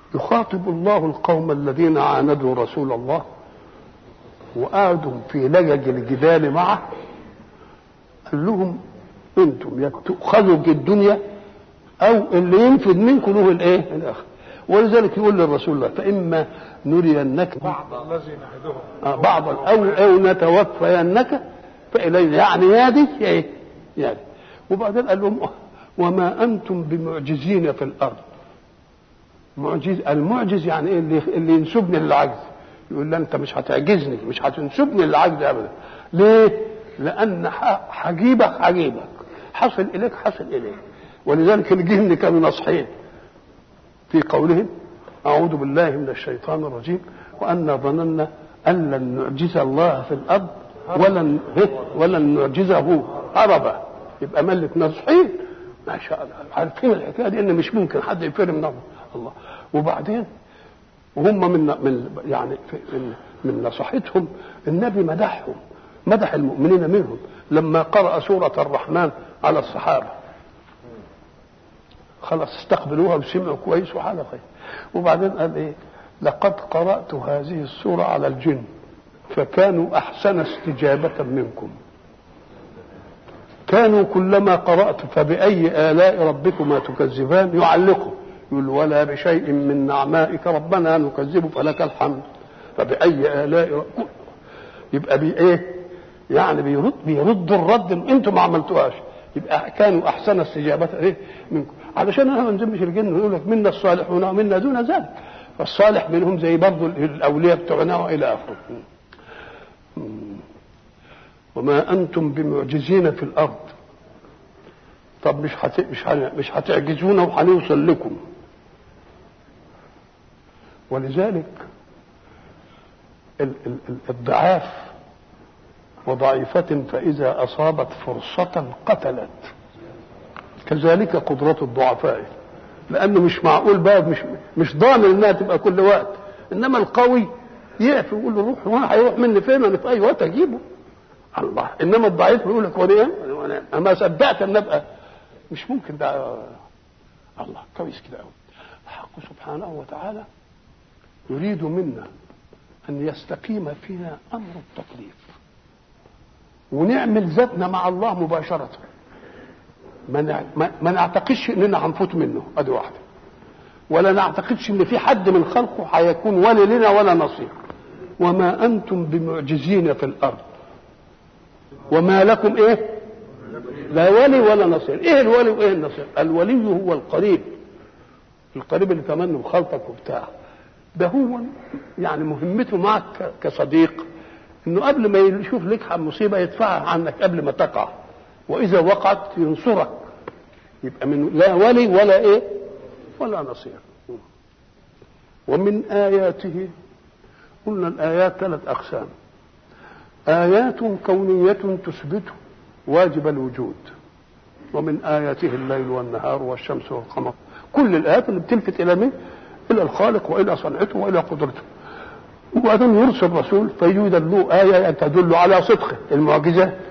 يخاطب الله القوم الذين عاندوا رسول الله وقعدوا في لجج الجدال معه قال لهم انتم يا تؤخذوا الدنيا او اللي ينفذ منكم له الايه الاخر ولذلك يقول للرسول الله فاما نرينك بعض الذي نعدهم آه، بعض او او نتوفينك فالينا يعني يا دي يا ايه يا دي وبعدين قال لهم وما انتم بمعجزين في الارض معجز المعجز يعني ايه اللي, اللي ينسبني للعجز يقول لا انت مش هتعجزني مش هتنسبني للعجز ابدا ليه لان ح- حجيبك حجيبك حصل اليك حصل اليك ولذلك الجن كانوا ناصحين في قولهم اعوذ بالله من الشيطان الرجيم وانا ظننا ان لن نعجز الله في الارض ولن ولن نعجزه هربا يبقى ملك ناصحين ما شاء الله عارفين الحكايه دي ان مش ممكن حد يفر من الله وبعدين وهم من من يعني في- من من نصيحتهم النبي مدحهم مدح المؤمنين منهم لما قرأ سورة الرحمن على الصحابة خلاص استقبلوها وسمعوا كويس وحاجة خير وبعدين قال ايه لقد قرأت هذه السورة على الجن فكانوا أحسن استجابة منكم كانوا كلما قرأت فبأي آلاء ربكما تكذبان يعلقوا يقول ولا بشيء من نعمائك ربنا نكذب فلك الحمد فبأي آلاء ربكم يبقى بي ايه يعني بيرد بيرد الرد اللي انتم ما عملتوهاش يبقى كانوا احسن استجابه ايه منكم علشان انا ما نذمش الجن ويقول لك منا الصالحون ومنا دون ذلك فالصالح منهم زي برضه الاولياء بتوعنا والى اخره وما انتم بمعجزين في الارض طب مش حت... مش ه... مش هتعجزونا وهنوصل لكم ولذلك ال... ال... ال- الضعاف وضعيفة فإذا أصابت فرصة قتلت كذلك قدرة الضعفاء لأنه مش معقول بقى مش مش ضامن إنها تبقى كل وقت إنما القوي يقف يقول له روح وانا هيروح مني فين أنا في أي وقت أجيبه الله إنما الضعيف بيقول لك وانا إيه؟ أنا ما صدقت إن أبقى مش ممكن ده الله كويس كده قوي الحق سبحانه وتعالى يريد منا أن يستقيم فينا أمر التكليف ونعمل ذاتنا مع الله مباشرة ما نع- ما- ما نعتقدش اننا هنفوت منه ادي واحده ولا نعتقدش ان في حد من خلقه هيكون ولي لنا ولا نصير وما انتم بمعجزين في الارض وما لكم ايه لا ولي ولا نصير ايه الولي وايه النصير الولي هو القريب القريب اللي تمنى بخلطك وبتاع ده هو يعني مهمته معك ك- كصديق انه قبل ما يشوف لك مصيبه يدفعها عنك قبل ما تقع واذا وقعت ينصرك يبقى من لا ولي ولا ايه ولا نصير ومن اياته قلنا الايات ثلاث اقسام ايات كونيه تثبت واجب الوجود ومن اياته الليل والنهار والشمس والقمر كل الايات اللي بتلفت الى مين الى الخالق والى صنعته والى قدرته وبعدين يرسل رسول فيوجد له آية تدل على صدقه المعجزة